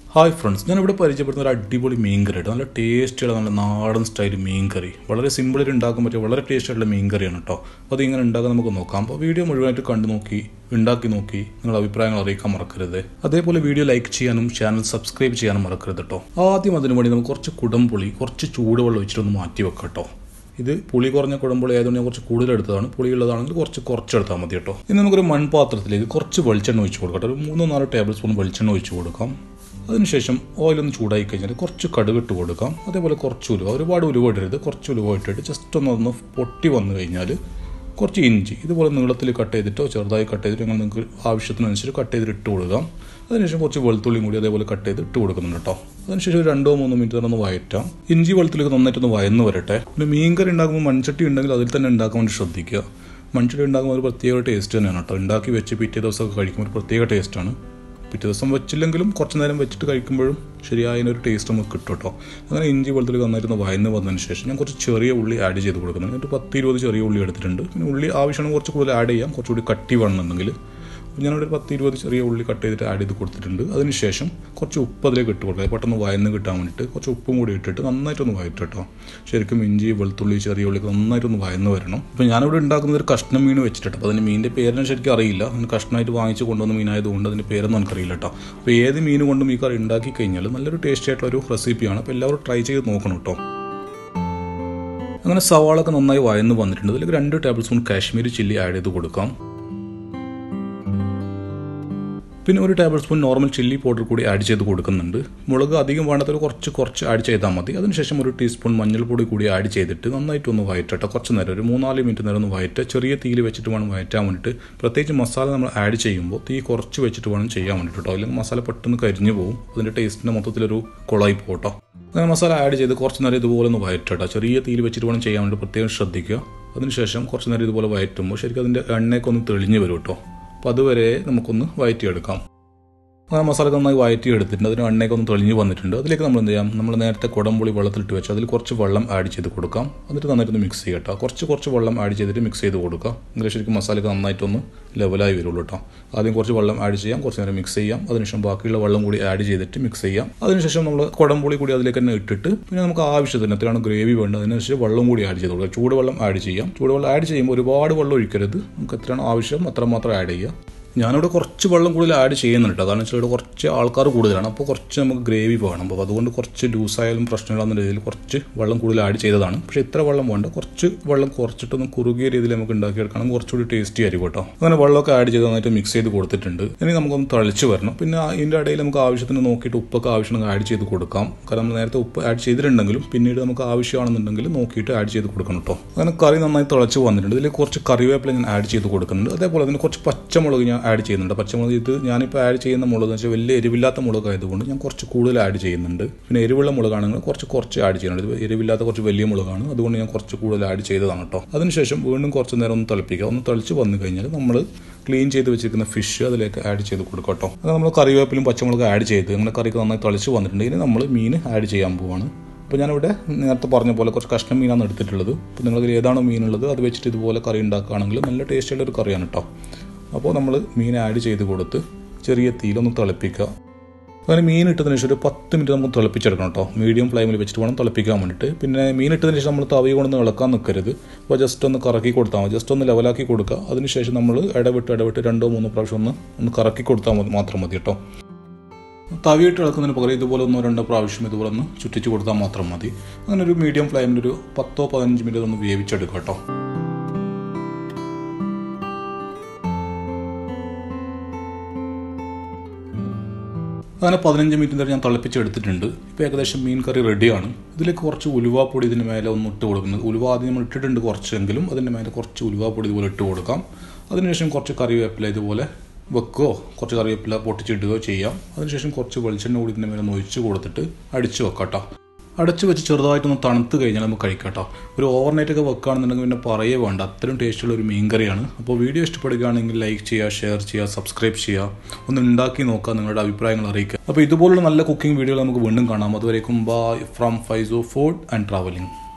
hi friends ഞാനിവിടെ പരിചയപ്പെടുന്ന ഒരു അടിപൊളി മീൻ കറി കേട്ടോ നല്ല ടേസ്റ്റിയുള്ള നല്ല നാടൻ സ്റ്റൈൽ മീൻ കറി വളരെ സിമ്പിളിൽ ഉണ്ടാക്കാൻ പറ്റിയ വളരെ ടേസ്റ്റ് ആയിട്ടുള്ള മീൻ കറിയാണ് കേട്ടോ അപ്പോൾ അത് ഇങ്ങനെ ഉണ്ടാക്കാൻ നമുക്ക് നോക്കാം അപ്പോൾ വീഡിയോ മുഴുവനായിട്ട് കണ്ടു നോക്കി ഉണ്ടാക്കി നോക്കി നിങ്ങളുടെ അഭിപ്രായങ്ങൾ അറിയിക്കാൻ മറക്കരുത് അതേപോലെ വീഡിയോ ലൈക്ക് ചെയ്യാനും ചാനൽ സബ്സ്ക്രൈബ് ചെയ്യാനും മറക്കരുത് കേട്ടോ ആദ്യം അതിനു വേണ്ടി നമുക്ക് കുറച്ച് കുടംപുളി കുറച്ച് ചൂടുവെള്ളം ഒഴിച്ചിട്ടൊന്ന് മാറ്റി വെക്കാം കേട്ടോ ഇത് പുളി കുറഞ്ഞ കുടമ്പുളി ആയതുകൊണ്ട് ഞാൻ കുറച്ച് കൂടുതൽ എടുത്തതാണ് പുളി ഉള്ളതാണെങ്കിൽ കുറച്ച് കുറച്ച് എടുത്താൽ മതി കേട്ടോ ഇനി നമുക്കൊരു മൺപാത്രത്തിലേക്ക് കുറച്ച് വെളിച്ചെണ്ണ ഒഴിച്ച് കൊടുക്കട്ടെ ഒരു മൂന്നോ നാലോ ടേബിൾ സ്പൂൺ വെളിച്ചെണ്ണ ഒഴിച്ച് കൊടുക്കാം അതിനുശേഷം ഓയിലൊന്ന് ചൂടായി കഴിഞ്ഞാൽ കുറച്ച് കടുക് ഇട്ട് കൊടുക്കാം അതേപോലെ കുറച്ച് ഉലുവ ഒരുപാട് ഉലുവ ഇടരുത് കുറച്ച് ഉലുവ ഇട്ടിട്ട് ജസ്റ്റ് ഒന്ന് ഒന്ന് പൊട്ടി വന്നു കഴിഞ്ഞാൽ കുറച്ച് ഇഞ്ചി ഇതുപോലെ നീളത്തിൽ കട്ട് ചെയ്തിട്ടോ ചെറുതായി കട്ട് ചെയ്തിട്ട് നിങ്ങൾ നിങ്ങൾക്ക് ആവശ്യത്തിനനുസരിച്ച് കട്ട് ചെയ്തിട്ട് ഇട്ട് കൊടുക്കാം അതിനുശേഷം കുറച്ച് വെളുത്തുള്ളിയും കൂടി അതേപോലെ കട്ട് ചെയ്ത് ഇട്ട് കൊടുക്കുന്നുണ്ട് കേട്ടോ അതിനുശേഷം ഒരു രണ്ടോ മൂന്നോ മിനിറ്റ് തന്നെ ഒന്ന് വയറ്റാം ഇഞ്ചി വെളുത്തുള്ളിക്ക് നന്നായിട്ടൊന്ന് വയന്ന് വരട്ടെ പിന്നെ മീൻകറി ഉണ്ടാക്കുമ്പോൾ മൺചട്ടി ഉണ്ടെങ്കിൽ അതിൽ തന്നെ ഉണ്ടാക്കാൻ വേണ്ടി ശ്രദ്ധിക്കുക മൺചട്ടി ഉണ്ടാക്കുമ്പോൾ ഒരു പ്രത്യേക ടേസ്റ്റ് തന്നെയാണ് കേട്ടോ ഉണ്ടാക്കി വെച്ച് പിറ്റേ ദിവസമൊക്കെ കഴിക്കുമ്പോൾ ഒരു പ്രത്യേക ടേസ്റ്റാണ് പിറ്റേ ദിവസം വെച്ചില്ലെങ്കിലും കുറച്ച് നേരം വെച്ചിട്ട് കഴിക്കുമ്പോഴും ശരിയായ ഒരു ടേസ്റ്റ് നമുക്ക് കിട്ടും കേട്ടോ അങ്ങനെ ഇഞ്ചി വെളുത്തുള്ളി നന്നായിട്ട് വയന്ന് വന്നതിന് ശേഷം ഞാൻ കുറച്ച് ചെറിയ ഉള്ളി ആഡ് ചെയ്ത് കൊടുക്കുന്നുണ്ട് എന്നിട്ട് പത്ത് ഇരുപത് ചെറിയ ഉള്ളി എടുത്തിട്ടുണ്ട് പിന്നെ ഉള്ളി ആവശ്യമാണ് കുറച്ച് കൂടുതൽ ആഡ് ചെയ്യാം കുറച്ചുകൂടി കട്ടി വേണമെന്നുണ്ടെങ്കിൽ അപ്പോൾ ഞാനവിടെ ഒരു പത്ത് ഇരുപത് ചെറിയ ഉള്ളി കട്ട് ചെയ്തിട്ട് ആഡ് ചെയ്ത് കൊടുത്തിട്ടുണ്ട് അതിനുശേഷം കുറച്ച് ഉപ്പ് അതിലേക്ക് ഇട്ട് കൊടുക്കുക പെട്ടെന്ന് വയന്ന് കിട്ടാൻ വേണ്ടിയിട്ട് കുറച്ച് ഉപ്പും കൂടി ഇട്ടിട്ട് നന്നായിട്ടൊന്ന് വയറ്റ് കേട്ടോ ശരിക്കും ഇഞ്ചി വെളുത്തുള്ളി ചെറിയ ഉള്ളി നന്നായിട്ടൊന്ന് വയന്ന് വരണം അപ്പോൾ ഞാനിവിടെ ഉണ്ടാക്കുന്നത് ഒരു കഷ്ണം മീൻ വെച്ചിട്ട് അപ്പോൾ അതിൻ്റെ മീനിൻ്റെ പേരിനെ ശരിക്കും അറിയില്ല അതിന് കഷ്ണമായിട്ട് വാങ്ങിച്ച് കൊണ്ടുവന്ന മീനായതുകൊണ്ട് അതിൻ്റെ പേരൊന്നും എനിക്കറിയില്ല കേട്ടോ അപ്പോൾ ഏത് മീൻ കൊണ്ടും ഈ കറി ഉണ്ടാക്കി കഴിഞ്ഞാൽ നല്ലൊരു ടേസ്റ്റി ആയിട്ടുള്ള ഒരു റെസിപ്പിയാണ് അപ്പോൾ എല്ലാവരും ട്രൈ ചെയ്ത് നോക്കണം കേട്ടോ അങ്ങനെ സവാളൊക്കെ നന്നായി വയന്ന് വന്നിട്ടുണ്ട് അതിലേക്ക് രണ്ട് tablespoon Kashmiri chilli add ചെയ്ത് കൊടുക്കാം പിന്നെ ഒരു tablespoon normal chilli powder കൂടി ആഡ് ചെയ്ത് കൊടുക്കുന്നുണ്ട് മുളക് അധികം വേണ്ടാത്തൊരു കുറച്ച് കുറച്ച് ആഡ് ചെയ്താൽ മതി അതിനുശേഷം ഒരു ടീസ്പൂൺ മഞ്ഞൾപ്പൊടി കൂടി ആഡ് ചെയ്തിട്ട് നന്നായിട്ടൊന്ന് വയറ്റട്ടെ കുറച്ച് നേരം ഒരു മൂന്നാല് മിനിറ്റ് നേരം ഒന്ന് വയറ്റുക ചെറിയ തീയിൽ വെച്ചിട്ട് വേണം വയറ്റാൻ വേണ്ടിയിട്ട് പ്രത്യേകിച്ച് മസാല നമ്മൾ ആഡ് ചെയ്യുമ്പോൾ തീ കുറച്ച് വെച്ചിട്ട് വേണം ചെയ്യാൻ വേണ്ടിയിട്ട് കേട്ടോ അല്ലെങ്കിൽ മസാല പെട്ടെന്ന് കരിഞ്ഞു പോകും അതിൻ്റെ ടേസ്റ്റിൻ്റെ മൊത്തത്തിലൊരു കുളമായി പോട്ടോ അങ്ങനെ മസാല ആഡ് ചെയ്ത് കുറച്ച് നേരം ഇതുപോലെ ഒന്ന് വയറ്റട്ടോ ചെറിയ തീയിൽ വെച്ചിട്ട് വേണം ചെയ്യാൻ വേണ്ടി പ്രത്യേകം ശ്രദ്ധിക്കുക അതിനുശേഷം കുറച്ച് നേരം ഇതുപോലെ വയറ്റുമ്പോൾ ശരിക്കും അതിൻ്റെ എണ്ണയൊക്കെ ഒന്ന് തെളിഞ്ഞ് വരും കേട്ടോ അപ്പോൾ അതുവരെ നമുക്കൊന്ന് വയറ്റിയെടുക്കാം അങ്ങനെ മസാല നന്നായി വയറ്റി എടുത്തിട്ടുണ്ട് അതിന് എണ്ണയൊക്കെ ഒന്ന് തെളിഞ്ഞ് വന്നിട്ടുണ്ട് അതിലേക്ക് നമ്മൾ എന്ത് ചെയ്യാം നമ്മൾ നേരത്തെ കുടംപുളി വെള്ളത്തിലിട്ട് വെച്ച് അതിൽ കുറച്ച് വെള്ളം ആഡ് ചെയ്ത് കൊടുക്കാം എന്നിട്ട് നന്നായിട്ടൊന്ന് മിക്സ് ചെയ്യട്ടോ കുറച്ച് കുറച്ച് വെള്ളം ആഡ് ചെയ്തിട്ട് മിക്സ് ചെയ്ത് കൊടുക്കാം എങ്കിൽ ശരിക്കും മസാലയൊക്കെ നന്നായിട്ടൊന്ന് ലെവലായി വരുള്ളൂ കേട്ടോ ആദ്യം കുറച്ച് വെള്ളം ആഡ് ചെയ്യാം കുറച്ച് നേരം മിക്സ് ചെയ്യാം അതിനുശേഷം ബാക്കിയുള്ള വെള്ളം കൂടി ആഡ് ചെയ്തിട്ട് മിക്സ് ചെയ്യാം അതിനുശേഷം നമ്മൾ കുടംപുളി കൂടി അതിലേക്ക് തന്നെ ഇട്ടിട്ട് പിന്നെ നമുക്ക് ആവശ്യത്തിന് എത്രയാണ് ഗ്രേവി വേണ്ടത് അതിനനുസരിച്ച് വെള്ളം കൂടി ആഡ് ചെയ്ത് കൊടുക്കുക ചൂടുവെള്ളം ആഡ് ചെയ്യാം ചൂടുവെള്ളം ആഡ് ചെയ്യുമ്പോൾ ഒരുപാട് വെള്ളം ഒഴിക്കരുത് നമുക്ക് എത്രയാണ് ആവശ്യം അത്രമാത്രം ആഡ് ചെയ്യാം ഞാനിവിടെ കുറച്ച് വെള്ളം കൂടുതൽ ആഡ് ചെയ്യുന്നുണ്ട് കാരണം വെച്ചാൽ ഇവിടെ കുറച്ച് ആൾക്കാർ കൂടുതലാണ് അപ്പോൾ കുറച്ച് നമുക്ക് ഗ്രേവി വേണം അപ്പോൾ അതുകൊണ്ട് കുറച്ച് ലൂസായാലും പ്രശ്നമില്ലാന്ന രീതിയിൽ കുറച്ച് വെള്ളം കൂടുതൽ ആഡ് ചെയ്തതാണ് പക്ഷേ ഇത്ര വെള്ളം വേണ്ട കുറച്ച് വെള്ളം കുറച്ചിട്ടൊന്ന് കുറുകിയ രീതിയിൽ നമുക്ക് ഉണ്ടാക്കിയെടുക്കണം കുറച്ചുകൂടി ടേസ്റ്റി ആയിരിക്കും കേട്ടോ അങ്ങനെ വെള്ളമൊക്കെ ആഡ് ചെയ്ത് നന്നായിട്ട് മിക്സ് ചെയ്ത് കൊടുത്തിട്ടുണ്ട് ഇനി നമുക്കൊന്ന് തളിച്ച് വരണം പിന്നെ ഇതിൻ്റെ ഇടയിൽ നമുക്ക് ആവശ്യത്തിന് നോക്കിയിട്ട് ഉപ്പൊക്കെ ആവശ്യമുണ്ടെങ്കിൽ ആഡ് ചെയ്ത് കൊടുക്കാം കാരണം നമ്മൾ നേരത്തെ ഉപ്പ് ആഡ് ചെയ്തിട്ടുണ്ടെങ്കിലും പിന്നീട് നമുക്ക് ആവശ്യമാണെന്നുണ്ടെങ്കിൽ നോക്കിയിട്ട് ആഡ് ചെയ്ത് കൊടുക്കണം കേട്ടോ അങ്ങനെ കറി നന്നായി തിളച്ച് വന്നിട്ടുണ്ട് ഇതിൽ കുറച്ച് കറിവേപ്പില ഞാൻ ആഡ് ചെയ്ത് കൊടുക്കുന്നുണ്ട് അതേപോലെ തന്നെ കുറച്ച് പച്ചമുളക് ഞാൻ ആഡ് ചെയ്യുന്നുണ്ട് പച്ചമുളക് ഇത് ഞാനിപ്പോൾ ആഡ് ചെയ്യുന്ന മുളക് എന്ന് വെച്ചാൽ വലിയ എരിവില്ലാത്ത മുളക് ആയതുകൊണ്ട് ഞാൻ കുറച്ച് കൂടുതൽ ആഡ് ചെയ്യുന്നുണ്ട് പിന്നെ എരിവുള്ള മുളകാണെങ്കിൽ കുറച്ച് കുറച്ച് ആഡ് ചെയ്യുന്നുണ്ട് ഇത് എരിവില്ലാത്ത കുറച്ച് വലിയ മുളകാണ് അതുകൊണ്ട് ഞാൻ കുറച്ച് കൂടുതൽ ആഡ് ചെയ്തതാണ് കേട്ടോ അതിനുശേഷം വീണ്ടും കുറച്ച് നേരം ഒന്ന് തിളപ്പിക്കുക ഒന്ന് തിളച്ച് വന്നു കഴിഞ്ഞാൽ നമ്മൾ ക്ലീൻ ചെയ്ത് വെച്ചിരിക്കുന്ന ഫിഷ് അതിലേക്ക് ആഡ് ചെയ്ത് കൊടുക്കുക കേട്ടോ അത് നമ്മൾ കറിവേപ്പിലും പച്ചമുളക് ആഡ് ചെയ്ത് നമ്മുടെ കറിക്ക് നന്നായി തിളച്ച് വന്നിട്ടുണ്ട് ഇനി നമ്മൾ മീൻ ആഡ് ചെയ്യാൻ പോവാണ് അപ്പോൾ ഞാനിവിടെ നേരത്തെ പറഞ്ഞ പോലെ കുറച്ച് കഷ്ണം മീനാണ് എടുത്തിട്ടുള്ളത് അപ്പോൾ നിങ്ങളിൽ ഏതാണോ മീനുള്ളത് അത് വെച്ചിട്ട് ഇതുപോലെ കറി ഉണ്ടാക്കുകയാണെങ്കിൽ നല്ല ടേസ്റ്റുള്ള ഒരു കറിയാണ് കേട്ടോ അപ്പോൾ നമ്മൾ മീൻ ആഡ് ചെയ്ത് കൊടുത്ത് ചെറിയ തീയിലൊന്ന് തിളപ്പിക്കുക അങ്ങനെ മീൻ ഇട്ടതിന് ശേഷം ഒരു പത്ത് മിനിറ്റ് നമുക്ക് തിളപ്പിച്ചെടുക്കണം കേട്ടോ മീഡിയം ഫ്ലെയിമിൽ വെച്ചിട്ട് വേണം തിളപ്പിക്കാൻ വേണ്ടിയിട്ട് പിന്നെ മീൻ ഇട്ടതിന് ശേഷം നമ്മൾ തവി കൊണ്ടൊന്ന് ഇളക്കാൻ നിൽക്കരുത് അപ്പോൾ ജസ്റ്റ് ഒന്ന് കറക്കി കൊടുത്താൽ മതി ജസ്റ്റ് ഒന്ന് ലെവലാക്കി കൊടുക്കുക അതിനുശേഷം നമ്മൾ ഇടവിട്ട് ഇടവിട്ട് രണ്ടോ മൂന്നോ പ്രാവശ്യം ഒന്ന് ഒന്ന് കറക്കി കൊടുത്താൽ മതി മാത്രം മതി കേട്ടോ തവിയിട്ട് ഇളക്കുന്നതിന് പകരം ഇതുപോലെ ഒന്നോ രണ്ടോ പ്രാവശ്യം ഇതുപോലെ ഒന്ന് ചുറ്റിച്ച് കൊടുത്താൽ മാത്രം മതി അങ്ങനെ ഒരു മീഡിയം ഫ്ലെയിമിൽ ഒരു പത്തോ പതിനഞ്ച് മിനിറ്റ് ഒന്ന് വേവിച്ചെടുക്കുക കേട്ടോ അങ്ങനെ പതിനഞ്ച് മിനിറ്റ് നേരം ഞാൻ തിളപ്പിച്ചെടുത്തിട്ടുണ്ട് ഇപ്പോൾ ഏകദേശം മീൻ കറി റെഡിയാണ് ഇതിലേക്ക് കുറച്ച് ഉലുവാപ്പൊടി ഇതിന് മേലെ ഒന്ന് ഇട്ട് കൊടുക്കുന്നത് ഉലുവ ആദ്യം നമ്മൾ ഇട്ടിട്ടുണ്ട് കുറച്ചെങ്കിലും അതിൻ്റെ മേലെ കുറച്ച് ഉലുവാപ്പൊടി ഇതുപോലെ ഇട്ട് കൊടുക്കാം അതിനുശേഷം കുറച്ച് കറിവേപ്പില ഇതുപോലെ വെക്കുകയോ കുറച്ച് കറിവേപ്പില പൊട്ടിച്ചിടുകയോ ചെയ്യാം അതിനുശേഷം കുറച്ച് വെളിച്ചെണ്ണ കൂടി ഇതിൻ്റെ മേലെ ഒന്ന് ഒഴിച്ച് കൊടുത്തിട്ട് അടിച്ച് വെക്കാം കേട്ടോ അടച്ചു വെച്ച് ചെറുതായിട്ടൊന്ന് തണുത്ത് കഴിഞ്ഞാൽ നമുക്ക് കഴിക്കാം കേട്ടോ ഒരു ഓവർനൈറ്റ് ഒക്കെ വെക്കുകയാണെന്നുണ്ടെങ്കിൽ പിന്നെ പറയേ വേണ്ട അത്രയും ടേസ്റ്റുള്ള ഒരു മീൻ കറിയാണ് അപ്പോൾ വീഡിയോ ഇഷ്ടപ്പെടുകയാണെങ്കിൽ ലൈക്ക് ചെയ്യുക ഷെയർ ചെയ്യുക സബ്സ്ക്രൈബ് ചെയ്യുക ഒന്ന് ഉണ്ടാക്കി നോക്കുക നിങ്ങളുടെ അഭിപ്രായങ്ങൾ അറിയിക്കുക അപ്പോൾ ഇതുപോലുള്ള നല്ല കുക്കിംഗ് വീഡിയോകൾ നമുക്ക് വീണ്ടും കാണാം അതുവരേക്കും bye from Faizo food and travelling